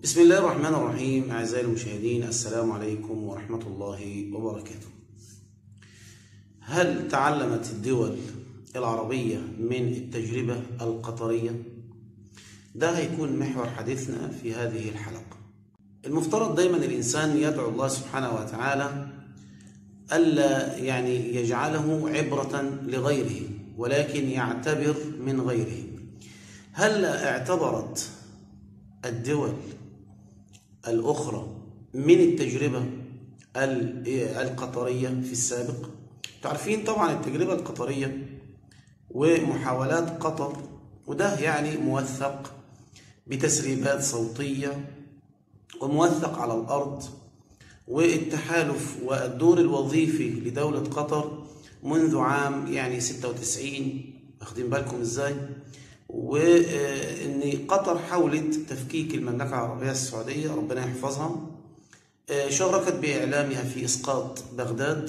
بسم الله الرحمن الرحيم أعزائي المشاهدين السلام عليكم ورحمة الله وبركاته هل تعلمت الدول العربية من التجربة القطرية؟ ده هيكون محور حديثنا في هذه الحلقة المفترض دايما الإنسان يدعو الله سبحانه وتعالى ألا يعني يجعله عبرة لغيره ولكن يعتبر من غيره هل اعتبرت الدول الأخرى من التجربة القطرية في السابق تعرفين طبعا التجربة القطرية ومحاولات قطر وده يعني موثق بتسريبات صوتية وموثق على الأرض والتحالف والدور الوظيفي لدولة قطر منذ عام يعني 96 واخدين بالكم ازاي وان قطر حاولت تفكيك المملكه العربيه السعوديه ربنا يحفظها شاركت باعلامها في اسقاط بغداد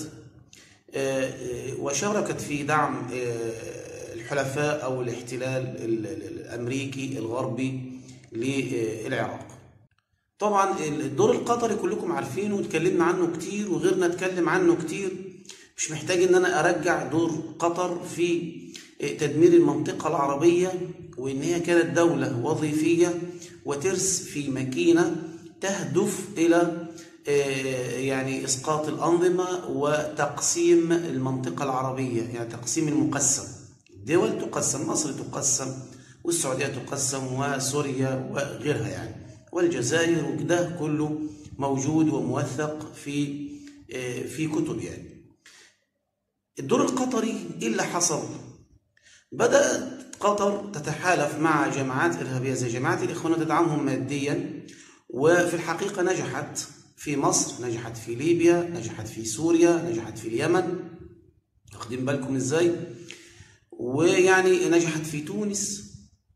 وشاركت في دعم الحلفاء او الاحتلال الامريكي الغربي للعراق طبعا الدور القطري كلكم عارفينه واتكلمنا عنه كتير وغيرنا اتكلم عنه كتير مش محتاج ان انا ارجع دور قطر في تدمير المنطقة العربية وإن هي كانت دولة وظيفية وترس في ماكينة تهدف إلى يعني إسقاط الأنظمة وتقسيم المنطقة العربية يعني تقسيم المقسم الدول تقسم مصر تقسم والسعودية تقسم وسوريا وغيرها يعني والجزائر وده كله موجود وموثق في في كتب يعني الدور القطري ايه اللي حصل بدأت قطر تتحالف مع جماعات إرهابية زي جماعة الإخوان وتدعمهم ماديا وفي الحقيقة نجحت في مصر نجحت في ليبيا نجحت في سوريا نجحت في اليمن واخدين بالكم ازاي ويعني نجحت في تونس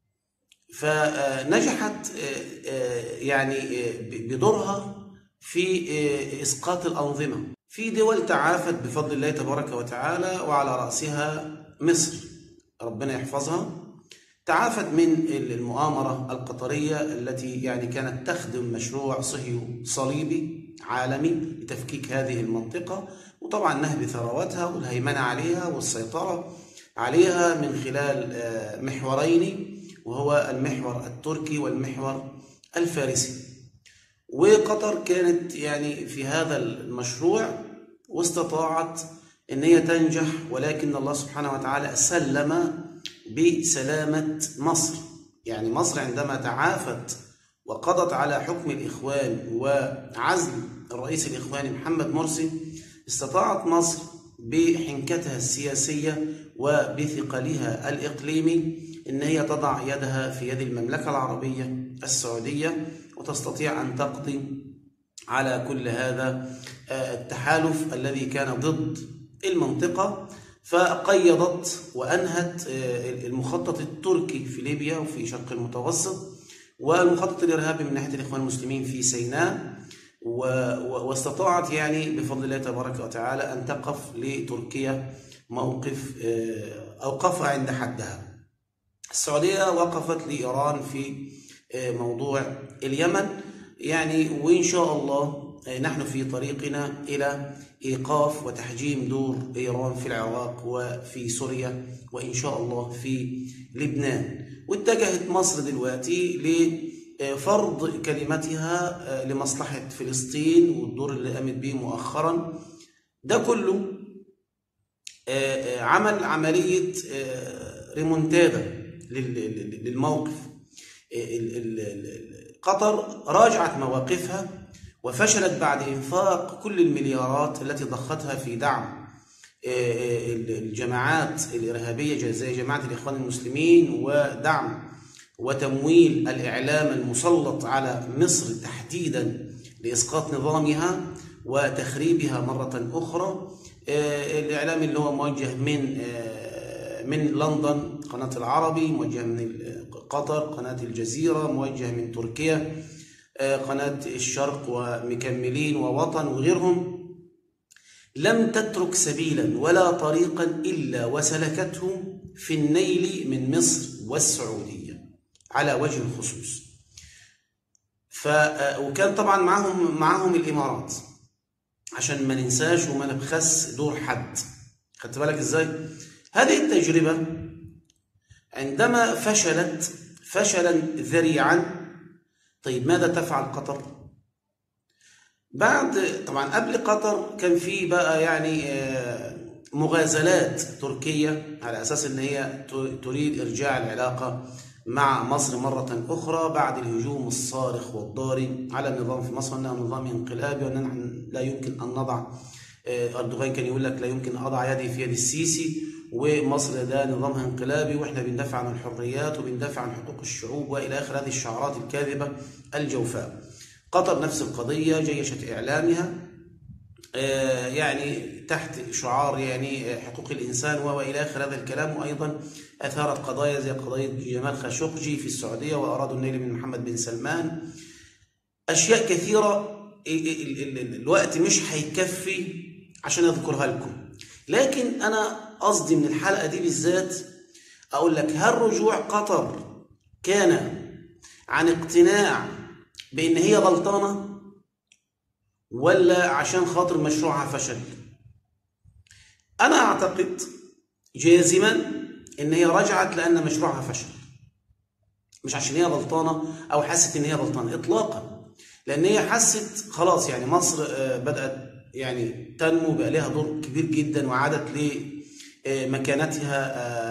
فنجحت يعني بدورها في إسقاط الأنظمة في دول تعافت بفضل الله تبارك وتعالى وعلى رأسها مصر ربنا يحفظها تعافت من المؤامرة القطرية التي يعني كانت تخدم مشروع صهيو صليبي عالمي لتفكيك هذه المنطقة وطبعا نهب ثرواتها والهيمنة عليها والسيطرة عليها من خلال محورين وهو المحور التركي والمحور الفارسي وقطر كانت يعني في هذا المشروع واستطاعت ان هي تنجح ولكن الله سبحانه وتعالى سلم بسلامه مصر يعني مصر عندما تعافت وقضت على حكم الاخوان وعزل الرئيس الاخواني محمد مرسي استطاعت مصر بحنكتها السياسيه وبثقلها الاقليمي ان هي تضع يدها في يد المملكه العربيه السعوديه وتستطيع ان تقضي على كل هذا التحالف الذي كان ضد المنطقة فقيضت وأنهت المخطط التركي في ليبيا وفي شرق المتوسط والمخطط الإرهابي من ناحية الإخوان المسلمين في سيناء واستطاعت يعني بفضل الله تبارك وتعالى أن تقف لتركيا موقف أوقفها عند حدها السعودية وقفت لإيران في موضوع اليمن يعني وإن شاء الله نحن في طريقنا إلى إيقاف وتحجيم دور إيران في العراق وفي سوريا وإن شاء الله في لبنان واتجهت مصر دلوقتي لفرض كلمتها لمصلحة فلسطين والدور اللي قامت به مؤخرا ده كله عمل عملية ريمونتادا للموقف قطر راجعت مواقفها وفشلت بعد إنفاق كل المليارات التي ضختها في دعم الجماعات الإرهابية زي جماعة الإخوان المسلمين ودعم وتمويل الإعلام المسلط على مصر تحديدا لإسقاط نظامها وتخريبها مرة أخرى الإعلام اللي هو موجه من من لندن قناة العربي موجه من قطر قناة الجزيرة موجه من تركيا قناة الشرق ومكملين ووطن وغيرهم لم تترك سبيلا ولا طريقا إلا وسلكته في النيل من مصر والسعودية على وجه الخصوص ف وكان طبعا معاهم معاهم الامارات عشان ما ننساش وما نبخس دور حد خدت بالك ازاي هذه التجربه عندما فشلت فشلا ذريعا طيب ماذا تفعل قطر بعد طبعا قبل قطر كان في بقى يعني مغازلات تركية على أساس أن هي تريد إرجاع العلاقة مع مصر مرة أخرى بعد الهجوم الصارخ والضاري على النظام في مصر أنه نظام انقلابي وأننا نحن لا يمكن أن نضع أردوغان كان يقول لك لا يمكن أن أضع يدي في يد السيسي ومصر ده نظامها انقلابي واحنا بندافع عن الحريات وبندافع عن حقوق الشعوب والى اخر هذه الشعارات الكاذبه الجوفاء. قطر نفس القضيه جيشت اعلامها يعني تحت شعار يعني حقوق الانسان والى اخر هذا الكلام وايضا اثارت قضايا زي قضيه جمال خاشقجي في السعوديه وارادوا النيل من محمد بن سلمان. اشياء كثيره الوقت مش هيكفي عشان اذكرها لكم. لكن انا قصدي من الحلقه دي بالذات اقول لك هل رجوع قطر كان عن اقتناع بان هي غلطانه ولا عشان خاطر مشروعها فشل انا اعتقد جازما ان هي رجعت لان مشروعها فشل مش عشان هي غلطانه او حست ان هي غلطانه اطلاقا لان هي حست خلاص يعني مصر بدات يعني تنمو بقى لها دور كبير جدا وعادت لمكانتها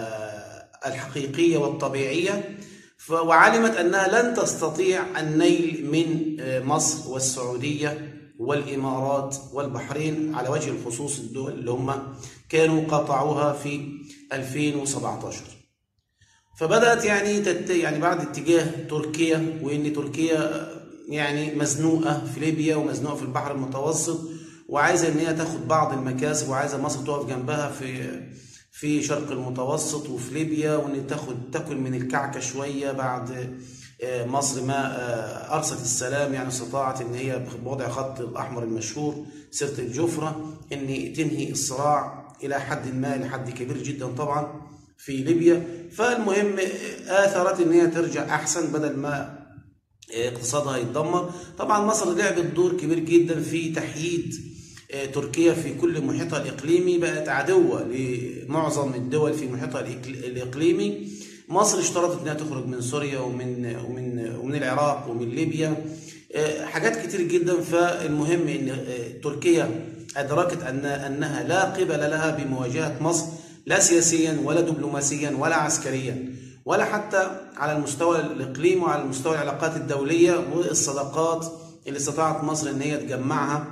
الحقيقيه والطبيعيه وعلمت انها لن تستطيع النيل من مصر والسعوديه والامارات والبحرين على وجه الخصوص الدول اللي هم كانوا قطعوها في 2017 فبدات يعني تت يعني بعد اتجاه تركيا وان تركيا يعني مزنوقه في ليبيا ومزنوقه في البحر المتوسط وعايزه ان هي تاخد بعض المكاسب وعايزه مصر تقف جنبها في في شرق المتوسط وفي ليبيا وان تاخد تاكل من الكعكه شويه بعد مصر ما ارست السلام يعني استطاعت ان هي بوضع خط الاحمر المشهور سيره الجفره ان تنهي الصراع الى حد ما لحد كبير جدا طبعا في ليبيا فالمهم اثرت ان هي ترجع احسن بدل ما اقتصادها يتدمر طبعا مصر لعبت دور كبير جدا في تحييد تركيا في كل محيطها الإقليمي بقت عدوة لمعظم الدول في محيطها الإقليمي مصر اشترطت انها تخرج من سوريا ومن ومن ومن العراق ومن ليبيا حاجات كتير جدا فالمهم ان تركيا ادركت ان انها لا قبل لها بمواجهه مصر لا سياسيا ولا دبلوماسيا ولا عسكريا ولا حتى على المستوى الاقليمي وعلى المستوى العلاقات الدوليه والصداقات اللي استطاعت مصر ان هي تجمعها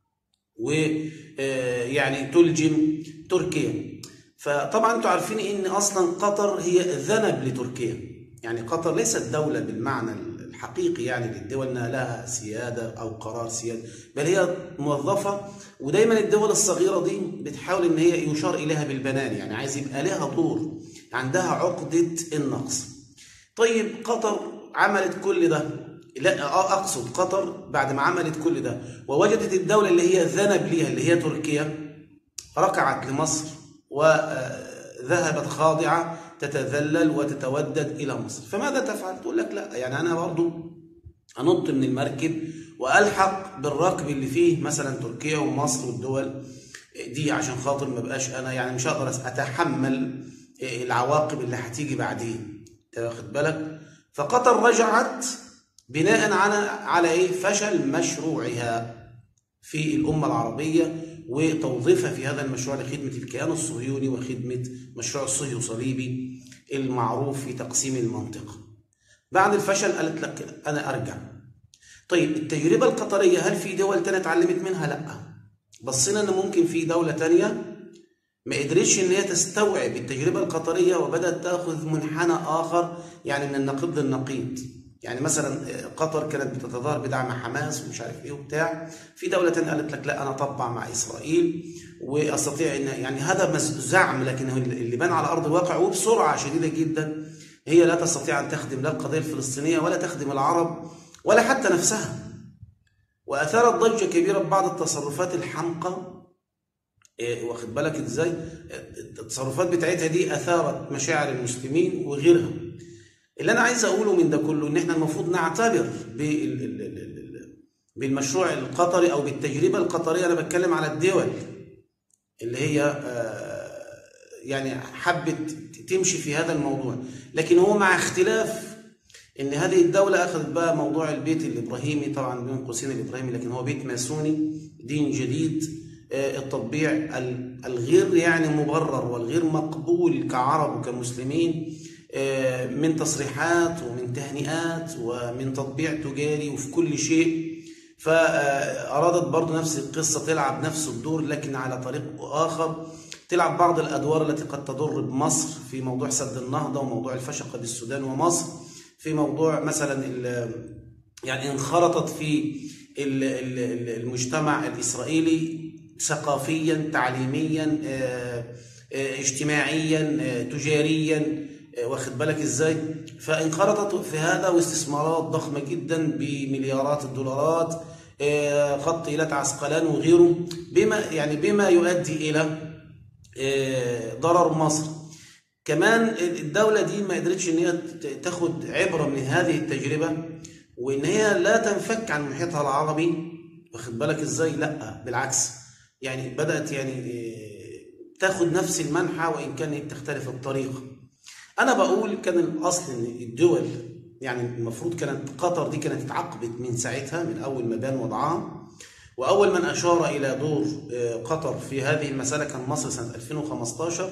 ويعني تلجم تركيا فطبعا انتم عارفين ان اصلا قطر هي ذنب لتركيا يعني قطر ليست دوله بالمعنى الحقيقي يعني للدول انها لها سياده او قرار سياده بل هي موظفه ودايما الدول الصغيره دي بتحاول ان هي يشار اليها بالبنان يعني عايز يبقى لها دور عندها عقده النقص طيب قطر عملت كل ده لا اقصد قطر بعد ما عملت كل ده ووجدت الدوله اللي هي ذنب ليها اللي هي تركيا ركعت لمصر وذهبت خاضعه تتذلل وتتودد الى مصر فماذا تفعل تقول لك لا يعني انا برضو انط من المركب والحق بالركب اللي فيه مثلا تركيا ومصر والدول دي عشان خاطر ما بقاش انا يعني مش هقدر اتحمل العواقب اللي هتيجي بعدين واخد بالك فقطر رجعت بناء على على ايه فشل مشروعها في الامه العربيه وتوظيفها في هذا المشروع لخدمه الكيان الصهيوني وخدمه مشروع الصهيو صليبي المعروف في تقسيم المنطقه. بعد الفشل قالت لك انا ارجع. طيب التجربه القطريه هل في دول تانية اتعلمت منها؟ لا. بصينا ان ممكن في دوله تانية ما قدرتش ان هي تستوعب التجربه القطريه وبدات تاخذ منحنى اخر يعني من النقيض للنقيض. يعني مثلا قطر كانت بتتظاهر بدعم حماس ومش عارف ايه وبتاع في دوله ثانيه قالت لك لا انا اطبع مع اسرائيل واستطيع ان يعني هذا زعم لكن اللي بان على ارض الواقع وبسرعه شديده جدا هي لا تستطيع ان تخدم لا القضيه الفلسطينيه ولا تخدم العرب ولا حتى نفسها واثارت ضجه كبيره ببعض التصرفات الحمقى واخد بالك ازاي التصرفات بتاعتها دي اثارت مشاعر المسلمين وغيرها اللي انا عايز اقوله من ده كله ان احنا المفروض نعتبر بالمشروع القطري او بالتجربه القطريه انا بتكلم على الدول اللي هي يعني حبت تمشي في هذا الموضوع لكن هو مع اختلاف ان هذه الدوله اخذت بقى موضوع البيت الابراهيمي طبعا بين قوسين الابراهيمي لكن هو بيت ماسوني دين جديد التطبيع الغير يعني مبرر والغير مقبول كعرب وكمسلمين من تصريحات ومن تهنئات ومن تطبيع تجاري وفي كل شيء فأرادت برضو نفس القصة تلعب نفس الدور لكن على طريق آخر تلعب بعض الأدوار التي قد تضر بمصر في موضوع سد النهضة وموضوع الفشقة بالسودان ومصر في موضوع مثلا يعني انخرطت في المجتمع الإسرائيلي ثقافيا تعليميا اجتماعيا تجاريا واخد بالك ازاي فانخرطت في هذا واستثمارات ضخمه جدا بمليارات الدولارات خط ايلات عسقلان وغيره بما يعني بما يؤدي الى ضرر مصر كمان الدوله دي ما قدرتش ان هي تاخد عبره من هذه التجربه وان هي لا تنفك عن محيطها العربي واخد بالك ازاي لا بالعكس يعني بدات يعني تاخد نفس المنحى وان كانت تختلف الطريقه انا بقول كان الاصل ان الدول يعني المفروض كانت قطر دي كانت اتعاقبت من ساعتها من اول ما بان وضعها واول من اشار الى دور قطر في هذه المساله كان مصر سنه 2015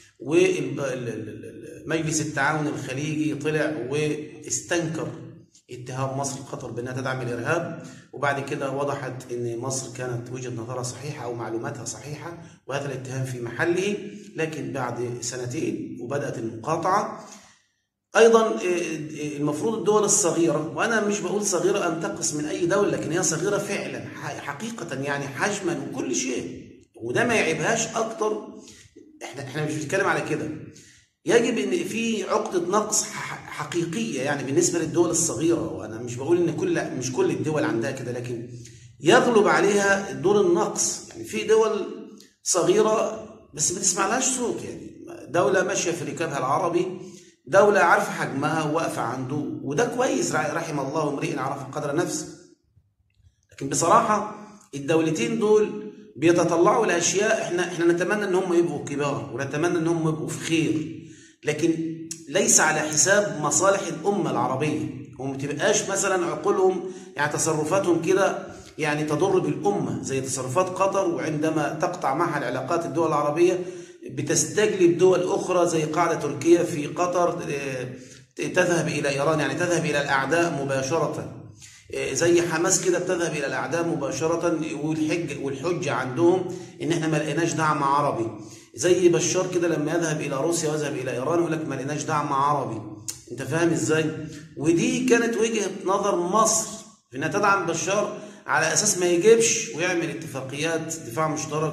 ومجلس التعاون الخليجي طلع واستنكر اتهام مصر قطر بانها تدعم الارهاب وبعد كده وضحت ان مصر كانت وجهه نظرها صحيحه او معلوماتها صحيحه وهذا الاتهام في محله لكن بعد سنتين وبدات المقاطعه ايضا المفروض الدول الصغيره وانا مش بقول صغيره ان تقص من اي دوله لكن هي صغيره فعلا حقيقه يعني حجما وكل شيء وده ما يعيبهاش اكتر احنا احنا مش بنتكلم على كده يجب ان في عقده نقص حقيقيه يعني بالنسبه للدول الصغيره وانا مش بقول ان كل مش كل الدول عندها كده لكن يغلب عليها دور النقص يعني في دول صغيره بس ما تسمعلهاش صوت يعني دوله ماشيه في ركابها العربي دوله عارفه حجمها وواقفه عنده وده كويس رحم الله امرئ عرف قدر نفسه لكن بصراحه الدولتين دول بيتطلعوا لاشياء احنا احنا نتمنى ان هم يبقوا كبار ونتمنى ان هم يبقوا في خير لكن ليس على حساب مصالح الامه العربيه وما تبقاش مثلا عقولهم يعني تصرفاتهم كده يعني تضر بالامه زي تصرفات قطر وعندما تقطع معها العلاقات الدول العربيه بتستجلب دول اخرى زي قاعده تركيا في قطر تذهب الى ايران يعني تذهب الى الاعداء مباشره زي حماس كده بتذهب الى الاعداء مباشره والحج والحجه عندهم ان احنا ما لقيناش دعم عربي زي بشار كده لما يذهب الى روسيا ويذهب الى ايران يقول لك ما لقيناش دعم عربي انت فاهم ازاي ودي كانت وجهه نظر مصر في انها تدعم بشار على اساس ما يجيبش ويعمل اتفاقيات دفاع مشترك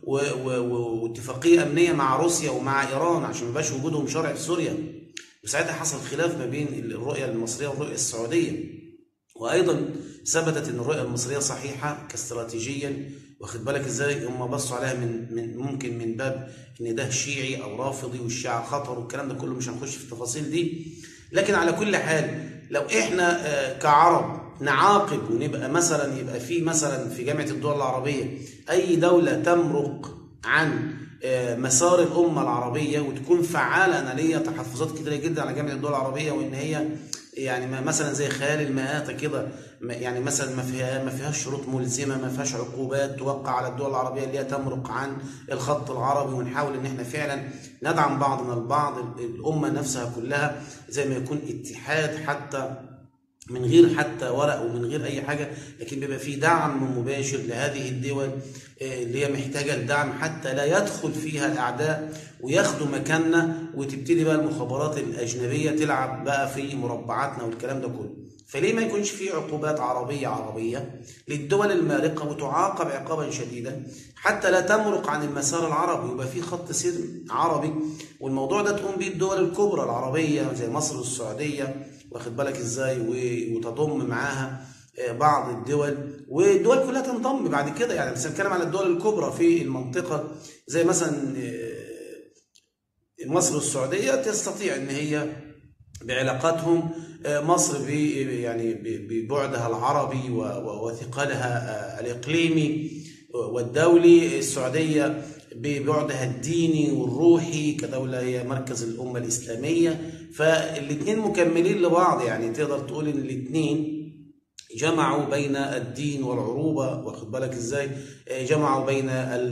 واتفاقيه امنيه مع روسيا ومع ايران عشان ما يبقاش وجودهم شرعي في سوريا وساعتها حصل خلاف ما بين الرؤيه المصريه والرؤيه السعوديه وايضا ثبتت ان الرؤيه المصريه صحيحه كاستراتيجيا واخد بالك ازاي هم بصوا عليها من من ممكن من باب ان ده شيعي او رافضي والشيعه خطر والكلام ده كله مش هنخش في التفاصيل دي لكن على كل حال لو احنا كعرب نعاقب ونبقى مثلا يبقى في مثلا في جامعه الدول العربيه اي دوله تمرق عن مسار الامه العربيه وتكون فعاله انا ليا تحفظات كتيره جدا على جامعه الدول العربيه وان هي يعني مثلا زي خيال المآتة كده يعني مثلا ما فيها ما فيهاش شروط ملزمه ما فيهاش عقوبات توقع على الدول العربيه اللي هي تمرق عن الخط العربي ونحاول ان احنا فعلا ندعم بعضنا البعض الامه نفسها كلها زي ما يكون اتحاد حتى من غير حتى ورق ومن غير اي حاجه لكن بيبقى في دعم مباشر لهذه الدول اللي هي محتاجه الدعم حتى لا يدخل فيها الاعداء وياخدوا مكاننا وتبتدي بقى المخابرات الاجنبيه تلعب بقى في مربعاتنا والكلام ده كله فليه ما يكونش في عقوبات عربيه عربيه للدول المارقه وتعاقب عقابا شديدا حتى لا تمرق عن المسار العربي ويبقى في خط سير عربي والموضوع ده تقوم به الدول الكبرى العربيه زي مصر والسعوديه واخد بالك ازاي وتضم معاها بعض الدول والدول كلها تنضم بعد كده يعني بس بنتكلم على الدول الكبرى في المنطقه زي مثلا مصر والسعوديه تستطيع ان هي بعلاقاتهم مصر ب يعني ببعدها العربي وثقلها الاقليمي والدولي السعوديه ببعدها الديني والروحي كدوله هي مركز الامه الاسلاميه فالاثنين مكملين لبعض يعني تقدر تقول ان الاثنين جمعوا بين الدين والعروبه واخد بالك ازاي جمعوا بين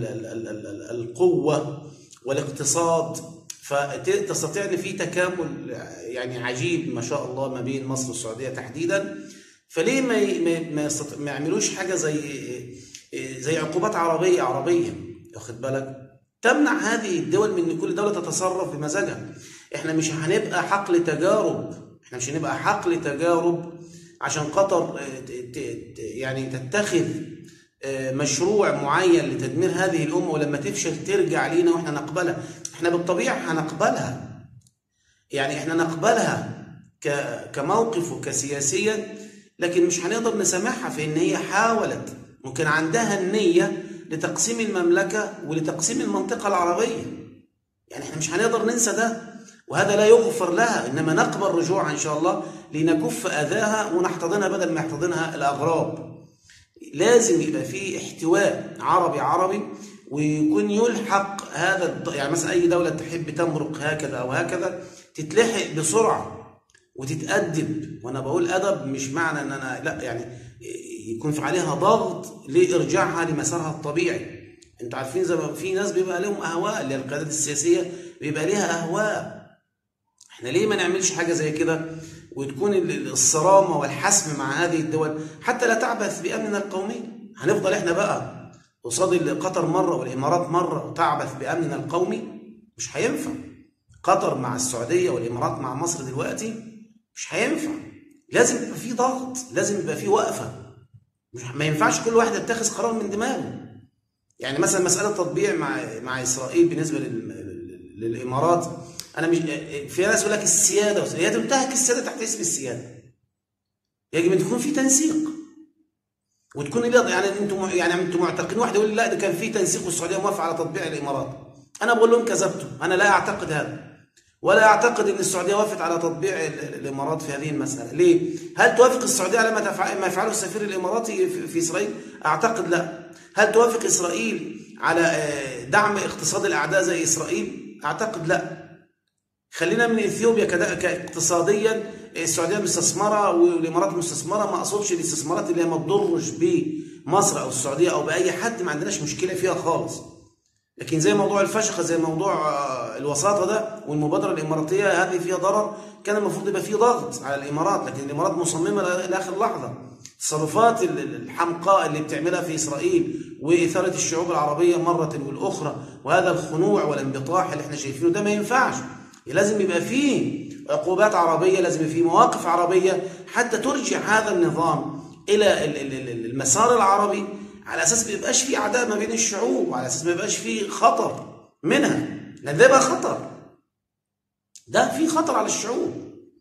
القوه والاقتصاد فتستطيع ان في تكامل يعني عجيب ما شاء الله ما بين مصر والسعوديه تحديدا فليه ما ما, ما يعملوش حاجه زي زي عقوبات عربيه عربيه واخد بالك تمنع هذه الدول من ان كل دوله تتصرف بمزاجها احنا مش هنبقى حقل تجارب احنا مش هنبقى حقل تجارب عشان قطر يعني تتخذ مشروع معين لتدمير هذه الأمة ولما تفشل ترجع لينا وإحنا نقبلها إحنا بالطبيعة هنقبلها يعني إحنا نقبلها كموقف وكسياسيا لكن مش هنقدر نسامحها في إن هي حاولت وكان عندها النية لتقسيم المملكة ولتقسيم المنطقة العربية يعني إحنا مش هنقدر ننسى ده وهذا لا يغفر لها إنما نقبل رجوعها إن شاء الله لنكف أذاها ونحتضنها بدل ما يحتضنها الأغراب لازم يبقى في احتواء عربي عربي ويكون يلحق هذا يعني مثلا اي دوله تحب تمرق هكذا او هكذا تتلحق بسرعه وتتأدب وانا بقول ادب مش معنى ان انا لا يعني يكون في عليها ضغط لارجاعها لمسارها الطبيعي انتوا عارفين زي ما في ناس بيبقى لهم اهواء اللي القيادات السياسيه بيبقى ليها اهواء احنا ليه ما نعملش حاجه زي كده وتكون الصرامة والحسم مع هذه الدول حتى لا تعبث بأمننا القومي هنفضل احنا بقى قصاد قطر مرة والإمارات مرة وتعبث بأمننا القومي مش هينفع قطر مع السعودية والإمارات مع مصر دلوقتي مش هينفع لازم يبقى في ضغط لازم يبقى في وقفة مش ما ينفعش كل واحد يتخذ قرار من دماغه يعني مثلا مسألة تطبيع مع مع إسرائيل بالنسبة للإمارات انا مش في ناس يقول لك السياده هي تنتهك السياده تحت اسم السياده يجب ان تكون في تنسيق وتكون يعني انتم يعني انتم معتقدين واحد يقول لا ده كان في تنسيق والسعوديه موافقه على تطبيع الامارات انا بقول لهم كذبتم انا لا اعتقد هذا ولا اعتقد ان السعوديه وافقت على تطبيع الامارات في هذه المساله ليه هل توافق السعوديه على ما تفعل ما يفعله السفير الاماراتي في اسرائيل اعتقد لا هل توافق اسرائيل على دعم اقتصاد الاعداء زي اسرائيل اعتقد لا خلينا من اثيوبيا كاقتصاديا السعوديه مستثمره والامارات مستثمره ما اقصدش الاستثمارات اللي هي ما تضرش بمصر او السعوديه او باي حد ما عندناش مشكله فيها خالص لكن زي موضوع الفشخه زي موضوع الوساطه ده والمبادره الاماراتيه هذه فيها ضرر كان المفروض يبقى فيه ضغط على الامارات لكن الامارات مصممه لاخر لحظه التصرفات الحمقاء اللي بتعملها في اسرائيل واثاره الشعوب العربيه مره والاخرى وهذا الخنوع والانبطاح اللي احنا شايفينه ده ما ينفعش لازم يبقى فيه عقوبات عربية لازم يبقى فيه مواقف عربية حتى ترجع هذا النظام إلى المسار العربي على أساس ما يبقاش فيه عداء ما بين الشعوب وعلى أساس ما يبقاش فيه خطر منها لأن ده بقى خطر ده فيه خطر على الشعوب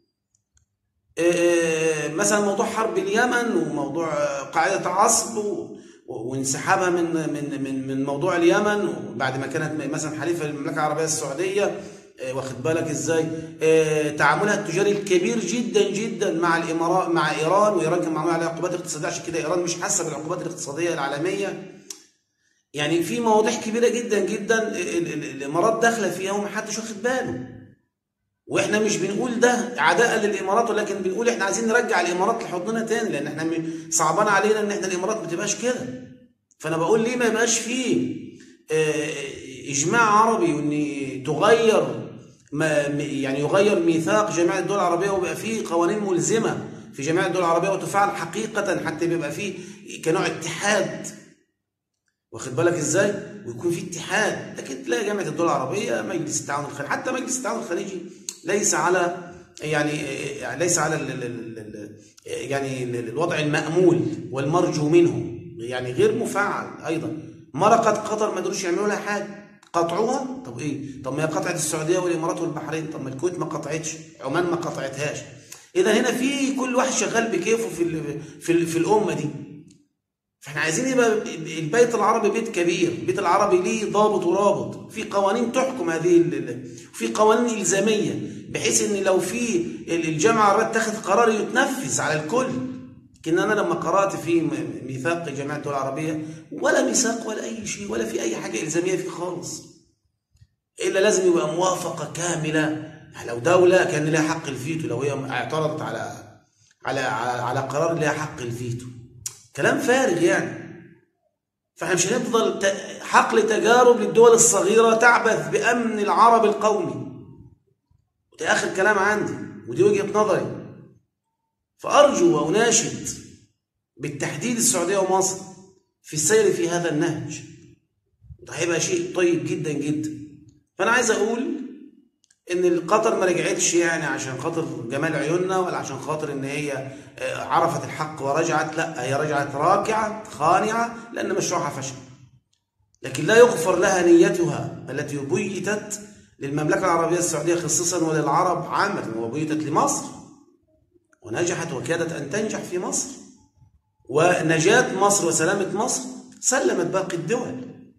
مثلا موضوع حرب اليمن وموضوع قاعدة عصب وانسحابها من من من من موضوع اليمن وبعد ما كانت مثلا حليفه للمملكه العربيه السعوديه واخد بالك ازاي تعاملها التجاري الكبير جدا جدا مع الامارات مع ايران وايران كان معمول عليها عقوبات اقتصاديه عشان كده ايران مش حاسه بالعقوبات الاقتصاديه العالميه يعني في مواضيع كبيره جدا جدا الامارات داخله فيها ومحدش واخد باله واحنا مش بنقول ده عداء للامارات ولكن بنقول احنا عايزين نرجع الامارات لحضننا تاني لان احنا صعبان علينا ان احنا الامارات ما تبقاش كده فانا بقول ليه ما يبقاش فيه اجماع عربي وان تغير ما يعني يغير ميثاق جميع الدول العربيه ويبقى فيه قوانين ملزمه في جميع الدول العربيه وتفعل حقيقه حتى بيبقى فيه كنوع اتحاد واخد بالك ازاي ويكون في اتحاد لكن تلاقي جامعه الدول العربيه مجلس التعاون الخليجي حتى مجلس التعاون الخليجي ليس على يعني ليس على ال ال يعني الوضع المأمول والمرجو منه يعني غير مفعل ايضا مرقت قطر ما قدروش يعملوا لها حاجه قطعوها طب ايه طب ما هي قطعت السعوديه والامارات والبحرين طب ما الكويت ما قطعتش عمان ما قطعتهاش اذا هنا في كل واحد شغال بكيفه في ال في ال في الامه دي فاحنا عايزين يبقى البيت العربي بيت كبير البيت العربي ليه ضابط ورابط في قوانين تحكم هذه في قوانين إلزامية بحيث ان لو في الجامعة الرد تاخذ قرار يتنفذ على الكل لكن انا لما قرات في ميثاق جامعه الدول العربيه ولا ميثاق ولا اي شيء ولا في اي حاجه الزاميه فيه خالص الا لازم يبقى موافقه كامله لو دوله كان لها حق الفيتو لو هي اعترضت على على على قرار لها حق الفيتو كلام فارغ يعني فاحنا مش هنفضل حقل تجارب للدول الصغيره تعبث بامن العرب القومي وده اخر كلام عندي ودي وجهه نظري فأرجو وأناشد بالتحديد السعودية ومصر في السير في هذا النهج ده هيبقى شيء طيب جدا جدا فأنا عايز أقول إن القطر ما رجعتش يعني عشان خاطر جمال عيوننا ولا عشان خاطر إن هي عرفت الحق ورجعت لا هي رجعت راكعة خانعة لأن مشروعها فشل لكن لا يغفر لها نيتها التي بيتت للمملكة العربية السعودية خصيصا وللعرب عامة وبيتت لمصر ونجحت وكادت أن تنجح في مصر ونجاة مصر وسلامة مصر سلمت باقي الدول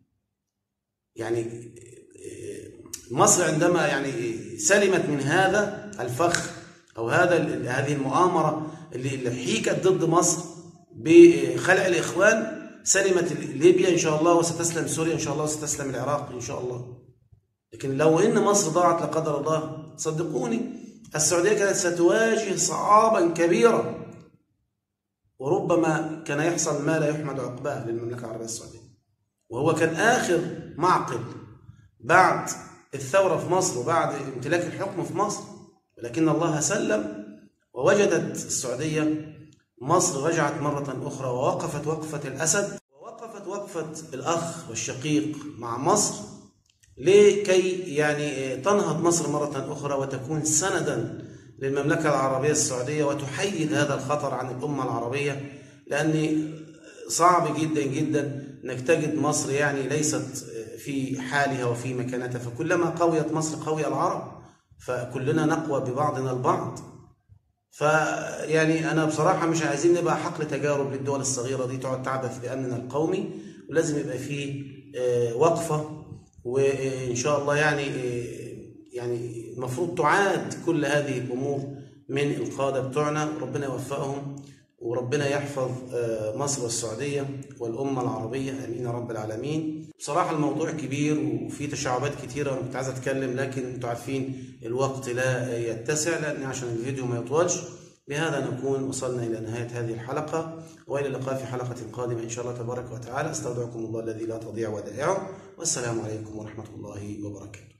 يعني مصر عندما يعني سلمت من هذا الفخ أو هذا هذه المؤامرة اللي حيكت ضد مصر بخلع الإخوان سلمت ليبيا إن شاء الله وستسلم سوريا إن شاء الله وستسلم العراق إن شاء الله لكن لو إن مصر ضاعت لا قدر الله صدقوني السعودية كانت ستواجه صعابا كبيرا وربما كان يحصل ما لا يحمد عقباه للمملكة العربية السعودية وهو كان آخر معقل بعد الثورة في مصر وبعد امتلاك الحكم في مصر ولكن الله سلم ووجدت السعودية مصر رجعت مرة أخرى ووقفت وقفة الأسد ووقفت وقفة الأخ والشقيق مع مصر لكي يعني تنهض مصر مرة أخرى وتكون سندا للمملكة العربية السعودية وتحيد هذا الخطر عن الأمة العربية لأن صعب جدا جدا أنك تجد مصر يعني ليست في حالها وفي مكانتها فكلما قويت مصر قوي العرب فكلنا نقوى ببعضنا البعض فيعني أنا بصراحة مش عايزين نبقى حقل تجارب للدول الصغيرة دي تقعد تعبث بأمننا القومي ولازم يبقى فيه وقفة وإن شاء الله يعني يعني المفروض تعاد كل هذه الأمور من القادة بتوعنا ربنا يوفقهم وربنا يحفظ مصر والسعودية والأمة العربية أمين رب العالمين بصراحة الموضوع كبير وفي تشعبات كتيرة وأنا كنت عايز أتكلم لكن أنتوا عارفين الوقت لا يتسع لأن عشان الفيديو ما يطولش بهذا نكون وصلنا إلى نهاية هذه الحلقة وإلى اللقاء في حلقة قادمة إن شاء الله تبارك وتعالى استودعكم الله الذي لا تضيع ودائعه والسلام عليكم ورحمة الله وبركاته